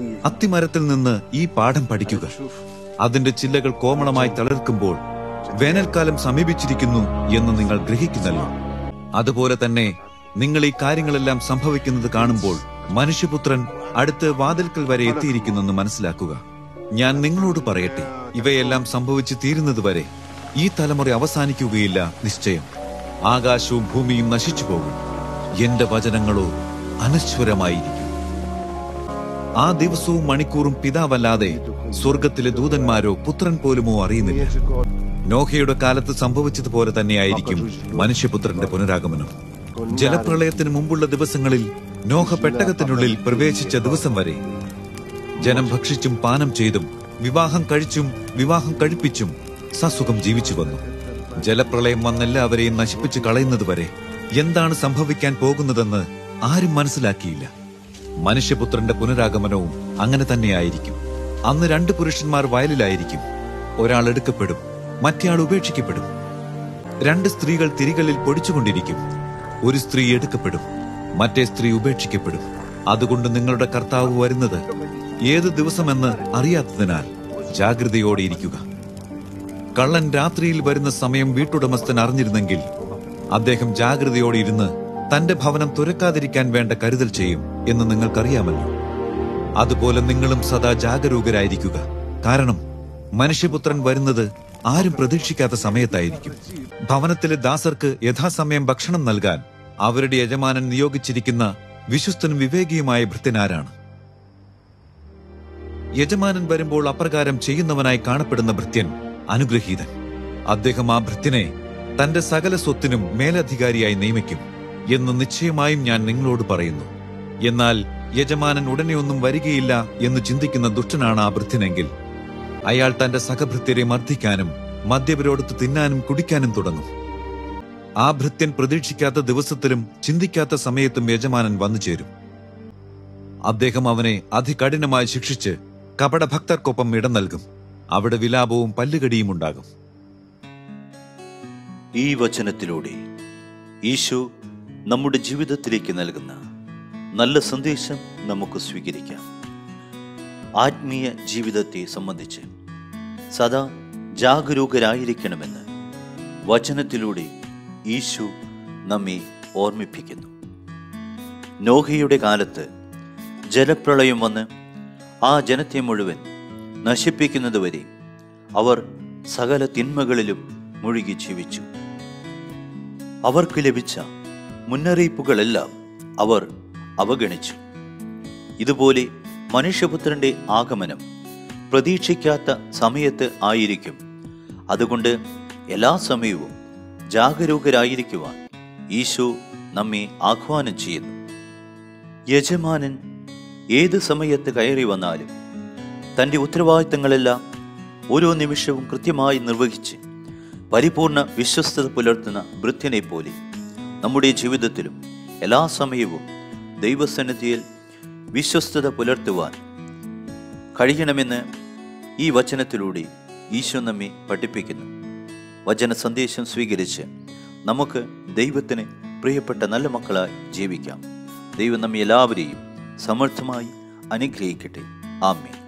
അത്തിമരത്തിൽ നിന്ന് ഈ പാഠം പഠിക്കുക അതിന്റെ ചില്ലകൾ കോമളമായി തളിർക്കുമ്പോൾ വേനൽക്കാലം സമീപിച്ചിരിക്കുന്നു എന്ന് നിങ്ങൾ ഗ്രഹിക്കുന്നല്ലോ അതുപോലെ തന്നെ നിങ്ങൾ ഈ കാര്യങ്ങളെല്ലാം സംഭവിക്കുന്നത് കാണുമ്പോൾ മനുഷ്യപുത്രൻ അടുത്ത് വാതിൽക്കൽ വരെ എത്തിയിരിക്കുന്നെന്ന് മനസ്സിലാക്കുക ഞാൻ നിങ്ങളോട് പറയട്ടെ ഇവയെല്ലാം സംഭവിച്ചു തീരുന്നതുവരെ ഈ തലമുറ അവസാനിക്കുകയില്ല നിശ്ചയം ആകാശവും ഭൂമിയും നശിച്ചു പോകും എന്റെ വചനങ്ങളോ അനശ്വരമായിരിക്കും ആ ദിവസവും മണിക്കൂറും പിതാവല്ലാതെ സ്വർഗത്തിലെ ദൂതന്മാരോ പുത്രൻ പോലുമോ അറിയുന്നില്ല നോഹയുടെ കാലത്ത് സംഭവിച്ചതുപോലെ തന്നെയായിരിക്കും മനുഷ്യപുത്രന്റെ പുനരാഗമനം ജലപ്രളയത്തിന് മുമ്പുള്ള ദിവസങ്ങളിൽ നോഹ പെട്ടകത്തിനുള്ളിൽ പ്രവേശിച്ച ദിവസം വരെ ജനം ഭക്ഷിച്ചും പാനം ചെയ്തും വിവാഹം കഴിച്ചും വിവാഹം കഴിപ്പിച്ചും സസുഖം ജീവിച്ചു വന്നു ജലപ്രളയം വന്നെല്ലാവരെയും നശിപ്പിച്ചു കളയുന്നതുവരെ എന്താണ് സംഭവിക്കാൻ പോകുന്നതെന്ന് ആരും മനസ്സിലാക്കിയില്ല മനുഷ്യപുത്രന്റെ പുനരാഗമനവും അങ്ങനെ തന്നെയായിരിക്കും അന്ന് രണ്ട് പുരുഷന്മാർ വയലിലായിരിക്കും ഒരാൾ എടുക്കപ്പെടും മറ്റേയാൾ ഉപേക്ഷിക്കപ്പെടും രണ്ട് സ്ത്രീകൾ തിരികളിൽ പൊടിച്ചുകൊണ്ടിരിക്കും ഒരു സ്ത്രീ എടുക്കപ്പെടും മറ്റേ സ്ത്രീ ഉപേക്ഷിക്കപ്പെടും അതുകൊണ്ട് നിങ്ങളുടെ കർത്താവ് വരുന്നത് ഏത് ദിവസമെന്ന് അറിയാത്തതിനാൽ ജാഗ്രതയോടെ ഇരിക്കുക കള്ളൻ രാത്രിയിൽ വരുന്ന സമയം വീട്ടുടമസ്ഥൻ അറിഞ്ഞിരുന്നെങ്കിൽ അദ്ദേഹം ജാഗ്രതയോടെ ഇരുന്ന് തന്റെ ഭവനം തുരക്കാതിരിക്കാൻ വേണ്ട കരുതൽ ചെയ്യും എന്ന് നിങ്ങൾക്കറിയാമല്ലോ അതുപോലെ നിങ്ങളും സദാ ജാഗരൂകരായിരിക്കുക കാരണം മനുഷ്യപുത്രൻ വരുന്നത് ആരും പ്രതീക്ഷിക്കാത്ത സമയത്തായിരിക്കും ഭവനത്തിലെ ദാസർക്ക് യഥാസമയം ഭക്ഷണം നൽകാൻ അവരുടെ യജമാനൻ നിയോഗിച്ചിരിക്കുന്ന വിശ്വസ്തനും വിവേകിയുമായ ഭൃത്യനാരാണ് യജമാനൻ വരുമ്പോൾ അപ്രകാരം ചെയ്യുന്നവനായി കാണപ്പെടുന്ന ഭൃത്യൻ അനുഗ്രഹീതൻ അദ്ദേഹം ആ ഭൃത്യനെ തന്റെ സകല സ്വത്തിനും മേലധികാരിയായി നിയമിക്കും എന്ന് നിശ്ചയമായും ഞാൻ നിങ്ങളോട് പറയുന്നു എന്നാൽ യജമാനൻ ഉടനെ ഒന്നും വരികയില്ല എന്ന് ചിന്തിക്കുന്ന ദുഷ്ടനാണ് ആ ഭൃത്യനെങ്കിൽ അയാൾ തന്റെ സഹഭൃത്യരെ മർദ്ദിക്കാനും മദ്യപരോടത്ത് തിന്നാനും കുടിക്കാനും തുടങ്ങും ആ ഭൃത്യൻ പ്രതീക്ഷിക്കാത്ത ദിവസത്തിലും ചിന്തിക്കാത്ത സമയത്തും യജമാനൻ വന്നു ചേരും അദ്ദേഹം അവനെ അതികഠിനമായി ശിക്ഷിച്ച് കപടഭക്തർക്കൊപ്പം ഇടം നൽകും അവിടെ വിലാപവും പല്ലുകടിയും ഉണ്ടാകും ഈ വചനത്തിലൂടെ ഈശോ നമ്മുടെ ജീവിതത്തിലേക്ക് നൽകുന്ന നല്ല സന്ദേശം നമുക്ക് സ്വീകരിക്കാം ആത്മീയ ജീവിതത്തെ സംബന്ധിച്ച് സദാ ജാഗരൂകരായിരിക്കണമെന്ന് വചനത്തിലൂടെ ഈശോ നമ്മെ ഓർമ്മിപ്പിക്കുന്നു നോഹയുടെ കാലത്ത് ജലപ്രളയം വന്ന് ആ ജനത്തെ മുഴുവൻ നശിപ്പിക്കുന്നതുവരെ അവർ സകല തിന്മകളിലും മുഴുകി ജീവിച്ചു അവർക്ക് ലഭിച്ച മുന്നറിയിപ്പുകളെല്ലാം അവർ അവഗണിച്ചു ഇതുപോലെ മനുഷ്യപുത്രന്റെ ആഗമനം പ്രതീക്ഷിക്കാത്ത സമയത്ത് ആയിരിക്കും അതുകൊണ്ട് എല്ലാ സമയവും ജാഗരൂകരായിരിക്കുവാൻ ഈശോ നമ്മെ ആഹ്വാനം ചെയ്യുന്നു യജമാനൻ ഏത് സമയത്ത് കയറി വന്നാലും തൻ്റെ ഉത്തരവാദിത്തങ്ങളെല്ലാം ഓരോ നിമിഷവും കൃത്യമായി നിർവഹിച്ച് പരിപൂർണ വിശ്വസ്തത പുലർത്തുന്ന വൃത്യനെ പോലെ നമ്മുടെ ജീവിതത്തിലും എല്ലാ സമയവും ദൈവസന്നിധിയിൽ വിശ്വസ്തത പുലർത്തുവാൻ കഴിയണമെന്ന് ഈ വചനത്തിലൂടെ ഈശോ നമ്മെ പഠിപ്പിക്കുന്നു വചന സന്ദേശം സ്വീകരിച്ച് നമുക്ക് ദൈവത്തിന് പ്രിയപ്പെട്ട നല്ല മക്കളായി ജീവിക്കാം ദൈവം നമ്മെ എല്ലാവരെയും സമർത്ഥമായി അനുഗ്രഹിക്കട്ടെ ആമേ